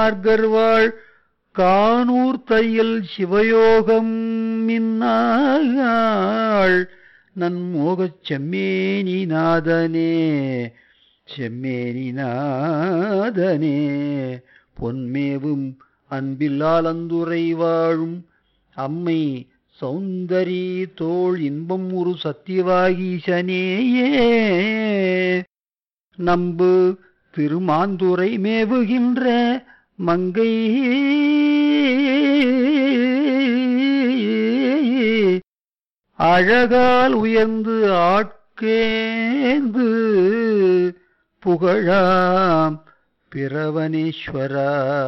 மார்கர்வாள் கானூர் தையல் சிவயோகம் மின்னாள் நன்மோகச் செம்மேனி நாதனே செம்மேனி நாதனே பொன்மேவும் அன்பில்லாலந்துரை வாழும் அம்மை சௌந்தரி தோள் இன்பம் ஒரு சத்தியவாகீசனேயே நம்பு திருமாந்துரை மேவுகின்ற மங்கை அழகால் உயர்ந்து ஆட்கேந்து புகழாம் பிரவனேஸ்வரா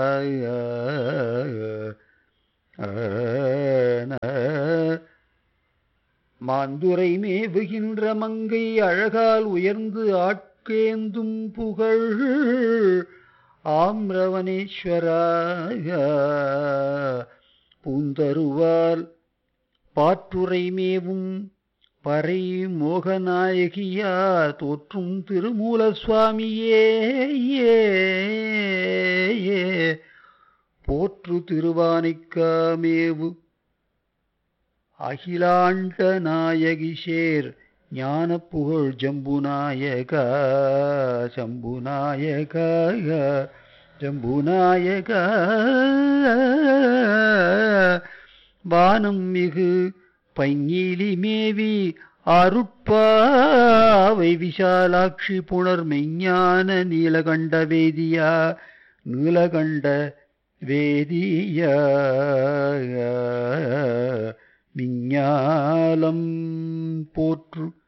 மாந்துரை மேவுகின்ற மங்கை அழகால் உயர்ந்து ஆட்கேந்தும் புகழ் ஆம்ரவனேஸ்வராய பூந்தருவால் பாற்றுரை மேவும் பறை மோகநாயகியா தோற்றும் திருமூல சுவாமியே ஏ, ஏ. போற்று திருவானைக்காமேவு அகிலாண்ட நாயகிஷேர் ஞான புகழ் ஜம்புநாயக ஜம்புநாயக ஜம்புநாயக வானம் மிகு பைங்கிலி மேவி அருட்பாவை விசாலாட்சி புணர் மெஞ்ஞான நீலகண்ட வேதியா நீலகண்ட வேதியா விஞ்ஞாலம் போற்று